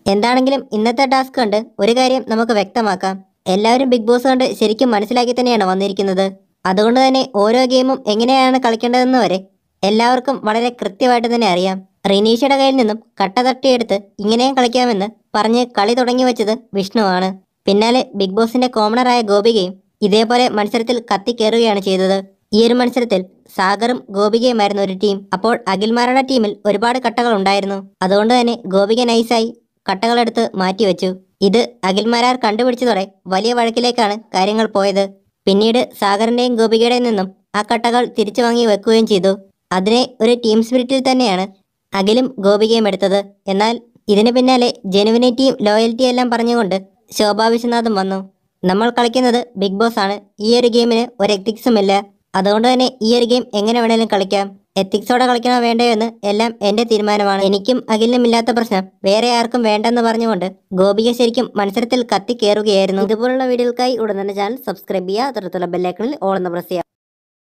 എന്താണെങ്കിലും ഇന്നത്തെ ടാസ്ക് കണ്ട് ഒരു കാര്യം നമുക്ക് വ്യക്തമാക്കാം എല്ലാവരും ബിഗ് ബോസ് കണ്ട് ശരിക്കും മനസ്സിലാക്കി തന്നെയാണ് വന്നിരിക്കുന്നത് അതുകൊണ്ട് തന്നെ ഓരോ ഗെയിമും എങ്ങനെയാണ് കളിക്കേണ്ടതെന്ന് വരെ എല്ലാവർക്കും വളരെ കൃത്യമായിട്ട് തന്നെ അറിയാം റിനീഷയുടെ കയ്യിൽ നിന്നും കട്ട തട്ടിയെടുത്ത് ഇങ്ങനെയും കളിക്കാമെന്ന് പറഞ്ഞ് കളി തുടങ്ങി വെച്ചത് വിഷ്ണുവാണ് പിന്നാലെ ബിഗ് ബോസിന്റെ കോമണറായ ഗോപികയും ഇതേപോലെ മത്സരത്തിൽ കത്തിക്കേറുകയാണ് ചെയ്തത് ഈ ഒരു മത്സരത്തിൽ സാഗറും ഗോപികയുമായിരുന്നു ഒരു ടീം അപ്പോൾ അഖിൽമാരുടെ ടീമിൽ ഒരുപാട് കട്ടകൾ ഉണ്ടായിരുന്നു അതുകൊണ്ട് തന്നെ ഗോപിക നൈസായി കട്ടകളെടുത്ത് മാറ്റിവെച്ചു ഇത് അഖിൽമാരാർ കണ്ടുപിടിച്ചതോടെ വലിയ വഴക്കിലേക്കാണ് കാര്യങ്ങൾ പോയത് പിന്നീട് സാഗറിന്റെയും ഗോപികയുടെയും നിന്നും ആ കട്ടകൾ തിരിച്ചു വാങ്ങി വെക്കുകയും ചെയ്തു അതിനെ ഒരു ടീം സ്പിരിറ്റിൽ തന്നെയാണ് അഖിലും ഗോപികയും എടുത്തത് എന്നാൽ ഇതിന് പിന്നാലെ ജെനുവിനിറ്റിയും ലോയൽറ്റിയും എല്ലാം പറഞ്ഞുകൊണ്ട് ശോഭാ വിശ്വനാഥും വന്നു നമ്മൾ കളിക്കുന്നത് ബിഗ് ബോസ് ആണ് ഈ ഒരു ഗെയിമിന് ഒരു എത്തിക്സും ഇല്ല അതുകൊണ്ട് തന്നെ ഈ ഒരു ഗെയിം എങ്ങനെ വേണേലും കളിക്കാം എത്തിക്സോടെ കളിക്കണോ വേണ്ടയോ എന്ന് എല്ലാം എന്റെ തീരുമാനമാണ് എനിക്കും അഖിലിനും ഇല്ലാത്ത പ്രശ്നം വേറെ ആർക്കും വേണ്ടെന്ന് പറഞ്ഞുകൊണ്ട് ഗോപിക ശരിക്കും മത്സരത്തിൽ കത്തി കയറുകയായിരുന്നു ഇതുപോലുള്ള വീഡിയോകൾക്കായി ഉടൻ തന്നെ ചാനൽ സബ്സ്ക്രൈബ് ചെയ്യുക തുടർത്തുള്ള ബെല്ലൈക്കണിൽ ഓൾ എന്ന് പ്രസ് ചെയ്യുക